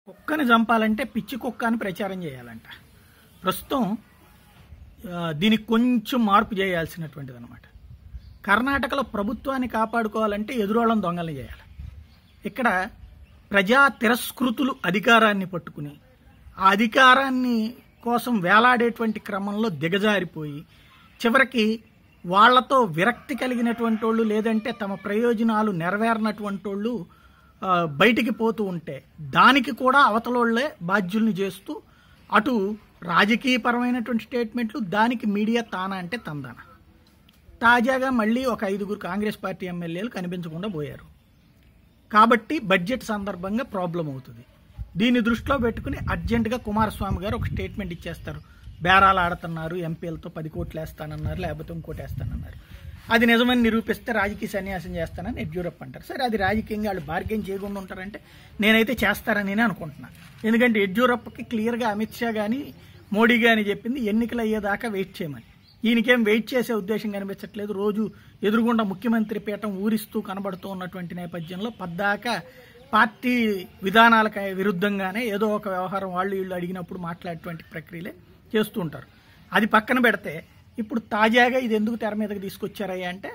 కుక్కని చంపాలంటే పిచ్చి కుక్క అని ప్రచారం చేయాలంట ప్రస్తుతం ఆ, దీనికి కొంచెం మార్పు చేయాల్సినటువంటిది అనమాట కర్ణాటకలో ప్రభుత్వాన్ని కాపాడుకోవాలంటే ఎదురోళ్ళం దొంగలు చేయాలి ఇక్కడ ప్రజా తిరస్కృతులు అధికారాన్ని పట్టుకుని ఆ అధికారాన్ని కోసం వేలాడేటువంటి క్రమంలో దిగజారిపోయి చివరికి వాళ్లతో విరక్తి కలిగినటువంటి వాళ్ళు లేదంటే తమ ప్రయోజనాలు నెరవేరనటువంటి వాళ్ళు ఆ, బయటికి పోతూ ఉంటే దానికి కూడా అవతలోళ్లే బాధ్యుల్ని చేస్తూ అటు రాజకీయపరమైనటువంటి స్టేట్మెంట్లు దానికి మీడియా తానా అంటే తందాన తాజాగా మళ్ళీ ఒక ఐదుగురు కాంగ్రెస్ పార్టీ ఎమ్మెల్యేలు కనిపించకుండా పోయారు కాబట్టి బడ్జెట్ సందర్భంగా ప్రాబ్లం అవుతుంది దీన్ని దృష్టిలో పెట్టుకుని అర్జెంటుగా కుమారస్వామి గారు ఒక స్టేట్మెంట్ ఇచ్చేస్తారు బేరాలు ఆడుతున్నారు ఎంపీలతో పది కోట్లు వేస్తానన్నారు లేకపోతే ఇంకోటి వేస్తానన్నారు అది నిజమని నిరూపిస్తే రాజకీయ సన్యాసం చేస్తానని యడ్యూరప్ అంటారు సరే అది రాజకీయంగా వాళ్ళు బార్గెన్ చేయకుండా ఉంటారంటే నేనైతే చేస్తారని నేను అనుకుంటున్నాను ఎందుకంటే యడ్యూరప్కి క్లియర్గా అమిత్ షా కానీ మోడీ కానీ చెప్పింది ఎన్నికలు అయ్యేదాకా వెయిట్ చేయమని ఈయనకేం వెయిట్ చేసే ఉద్దేశం కనిపించట్లేదు రోజు ఎదురుగుండా ముఖ్యమంత్రి పీఠం ఊరిస్తూ కనబడుతూ ఉన్నటువంటి నేపథ్యంలో పద్దాక పార్టీ విధానాలకు విరుద్ధంగానే ఏదో ఒక వ్యవహారం వాళ్ళు వీళ్ళు అడిగినప్పుడు మాట్లాడేటువంటి ప్రక్రియలే చేస్తూ ఉంటారు అది పక్కన పెడితే ఇప్పుడు తాజాగా ఇది ఎందుకు తెర మీదకి తీసుకొచ్చారయ్యా అంటే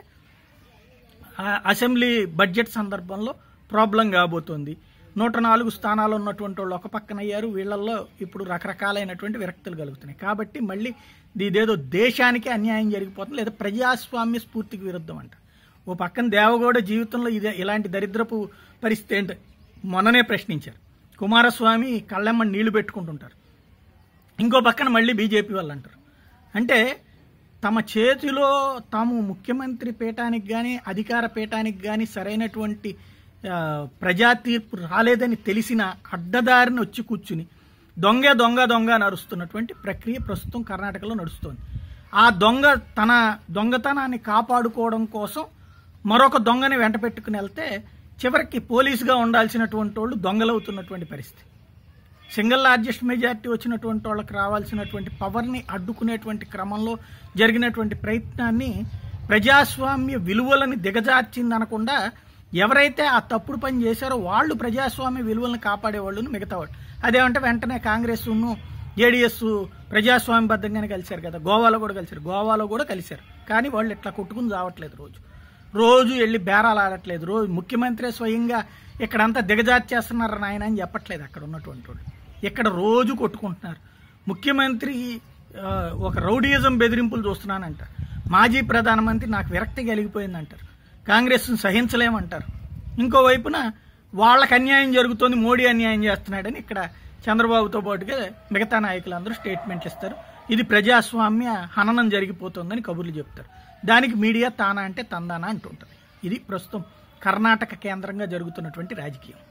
ఆ అసెంబ్లీ బడ్జెట్ సందర్భంలో ప్రాబ్లం కాబోతోంది నూట నాలుగు స్థానాలు ఉన్నటువంటి వాళ్ళు ఒక పక్కన అయ్యారు వీళ్ళల్లో ఇప్పుడు రకరకాలైనటువంటి విరక్తులు కలుగుతున్నాయి కాబట్టి మళ్ళీ ఇదేదో దేశానికి అన్యాయం జరిగిపోతుంది లేదా ప్రజాస్వామ్య స్ఫూర్తికి విరుద్ధం అంట ఓ పక్కన దేవగౌడ జీవితంలో ఇదే ఇలాంటి దరిద్రపు పరిస్థితి ఏంటి మొన్ననే ప్రశ్నించారు కుమారస్వామి కళ్ళెమ్మ నీళ్లు పెట్టుకుంటుంటారు ఇంకో పక్కన మళ్ళీ బీజేపీ వాళ్ళు అంటారు అంటే తమ చేతిలో తాము ముఖ్యమంత్రి పీఠానికి కానీ అధికార పీఠానికి కానీ సరైనటువంటి ఆ, ప్రజా తీర్పు రాలేదని తెలిసిన అడ్డదారిని వచ్చి కూర్చుని దొంగ దొంగ దొంగ నడుస్తున్నటువంటి ప్రక్రియ ప్రస్తుతం కర్ణాటకలో నడుస్తోంది ఆ దొంగ తన దొంగతనాన్ని కాపాడుకోవడం కోసం మరొక దొంగని వెంట పెట్టుకుని వెళ్తే చివరికి పోలీసుగా ఉండాల్సినటువంటి వాళ్ళు దొంగలవుతున్నటువంటి పరిస్థితి సింగిల్ లార్జెస్ట్ మెజారిటీ వచ్చినటువంటి వాళ్ళకి రావాల్సినటువంటి పవర్ని అడ్డుకునేటువంటి క్రమంలో జరిగినటువంటి ప్రయత్నాన్ని ప్రజాస్వామ్య విలువలని దిగజార్చింది అనకుండా ఎవరైతే ఆ తప్పుడు పని చేశారో వాళ్ళు ప్రజాస్వామ్య విలువలను కాపాడే వాళ్ళని మిగతా వాళ్ళు అదేమంటే వెంటనే కాంగ్రెస్ జేడిఎస్ ప్రజాస్వామ్యబద్ధంగానే కలిశారు కదా గోవాలో కూడా కలిశారు గోవాలో కూడా కలిశారు కానీ వాళ్ళు ఇట్లా కొట్టుకుని రావట్లేదు రోజు రోజు వెళ్ళి బేరాలు ఆడట్లేదు రోజు ముఖ్యమంత్రి స్వయంగా ఇక్కడంతా దిగజార్చేస్తున్నారు నాయన అని చెప్పట్లేదు అక్కడ ఉన్నటువంటి వాళ్ళు ఇక్కడ రోజు కొట్టుకుంటున్నారు ముఖ్యమంత్రి ఆ, ఒక రౌడీయిజం బెదిరింపులు చూస్తున్నానంట మాజీ ప్రధానమంత్రి నాకు విరక్తి కలిగిపోయిందంటారు కాంగ్రెస్ను సహించలేమంటారు ఇంకోవైపున వాళ్ళకి అన్యాయం జరుగుతోంది మోడీ అన్యాయం చేస్తున్నాడని ఇక్కడ చంద్రబాబుతో పాటుగా మిగతా నాయకులందరూ స్టేట్మెంట్లు ఇస్తారు ఇది ప్రజాస్వామ్య హననం జరిగిపోతుందని కబుర్లు చెప్తారు దానికి మీడియా తానా అంటే తందానా అంటుంటుంది ఇది ప్రస్తుతం కర్ణాటక కేంద్రంగా జరుగుతున్నటువంటి రాజకీయం